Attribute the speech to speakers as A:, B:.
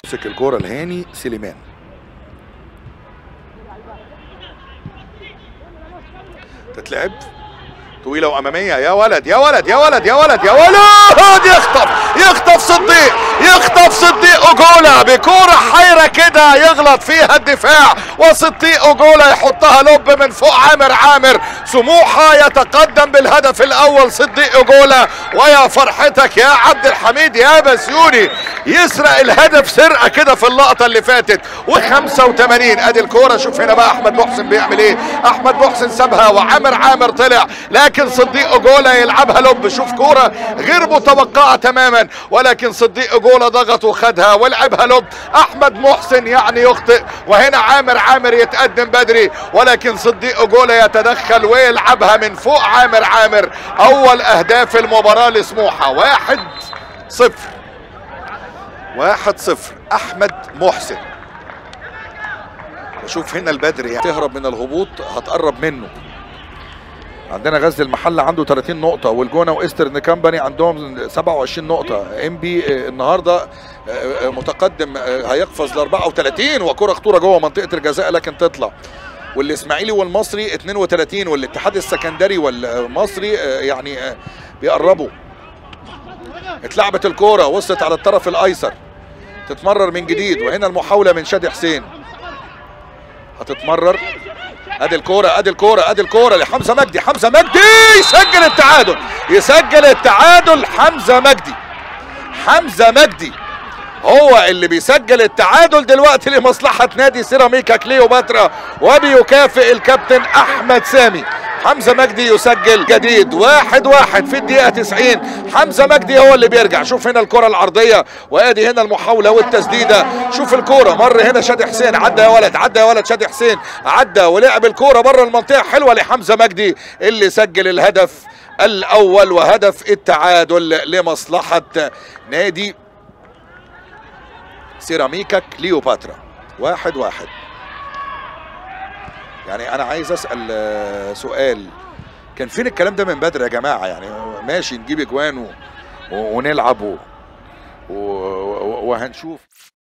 A: مسك الكوره الهاني سليمان تتلعب طويله واماميه يا ولد يا ولد يا ولد يا ولد يا ولد يخطف يخطف صديق يخطف صديق اوجولا بكوره حيره كده يغلط فيها الدفاع وصديق اوجولا يحطها لب من فوق عامر عامر سموحه يتقدم بالهدف الاول صديق اوجولا ويا فرحتك يا عبد الحميد يا بسيوني يسرق الهدف سرقه كده في اللقطه اللي فاتت و85 ادي الكوره شوف هنا بقى احمد محسن بيعمل ايه احمد محسن سابها وعامر عامر طلع لكن صديق اوجولا يلعبها لب شوف كوره غير متوقعه تماما ولكن صديق اوجولا ضغط وخدها ولعبها لب احمد محسن يعني يخطئ وهنا عامر عامر يتقدم بدري ولكن صديق اوجولا يتدخل ويلعبها من فوق عامر عامر اول اهداف المباراه لسموحه واحد صفر واحد صفر احمد محسن وشوف هنا البدري يعني تهرب من الهبوط هتقرب منه عندنا غزل المحله عنده 30 نقطة والجونة وايسترن كامباني عندهم 27 نقطة ام بي النهارده متقدم هيقفز ل 34 وكرة خطورة جوه منطقة الجزاء لكن تطلع والاسماعيلي والمصري 32 والاتحاد السكندري والمصري يعني بيقربوا اتلعبت الكورة وصلت على الطرف الايسر تتمرر من جديد وهنا المحاولة من شادي حسين هتتمرر ادي الكوره ادي الكوره ادي الكوره لحمزه مجدي حمزه مجدي يسجل التعادل يسجل التعادل حمزه مجدي حمزه مجدي هو اللي بيسجل التعادل دلوقتي لمصلحه نادي سيراميكا كليوباترا وبيكافئ الكابتن احمد سامي حمزه مجدي يسجل جديد واحد واحد في الدقيقه 90 حمزه مجدي هو اللي بيرجع شوف هنا الكره العرضيه وادي هنا المحاوله والتسديده شوف الكوره مر هنا شادي حسين عدى يا ولد عدى يا ولد شادي حسين عدى ولعب الكوره بره المنطقه حلوه لحمزه مجدي اللي سجل الهدف الاول وهدف التعادل لمصلحه نادي سيراميكا كليوباترا واحد واحد يعني انا عايز اسال سؤال كان فين الكلام ده من بدري يا جماعه يعني ماشي نجيب اجوان ونلعب وهنشوف